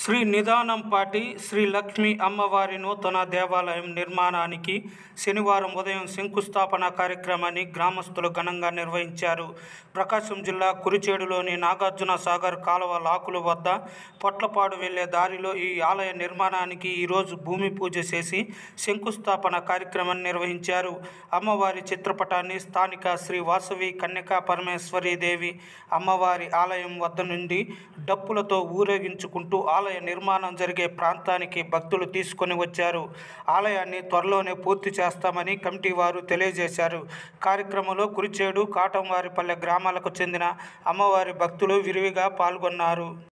శ్రీ నిదానంపాటి శ్రీ లక్ష్మీ అమ్మవారి నూతన దేవాలయం నిర్మాణానికి శనివారం ఉదయం శంకుస్థాపన కార్యక్రమాన్ని గ్రామస్తులు ఘనంగా నిర్వహించారు ప్రకాశం జిల్లా కురిచేడులోని నాగార్జున సాగర్ కాలువ లాకుల వద్ద పొట్లపాడు వెళ్లే దారిలో ఈ ఆలయ నిర్మాణానికి ఈరోజు భూమి పూజ చేసి శంకుస్థాపన కార్యక్రమాన్ని నిర్వహించారు అమ్మవారి చిత్రపటాన్ని స్థానిక శ్రీ వాసవి కన్యకా పరమేశ్వరీ దేవి అమ్మవారి ఆలయం వద్ద నుండి డప్పులతో ఊరేగించుకుంటూ ఆలయ నిర్మాణం జరిగే ప్రాంతానికి భక్తులు తీసుకొని వచ్చారు ఆలయాన్ని త్వరలోనే పూర్తి చేస్తామని కమిటీ వారు తెలియజేశారు కార్యక్రమంలో కురిచేడు కాటంవారిపల్లె గ్రామాలకు చెందిన అమ్మవారి భక్తులు విరివిగా పాల్గొన్నారు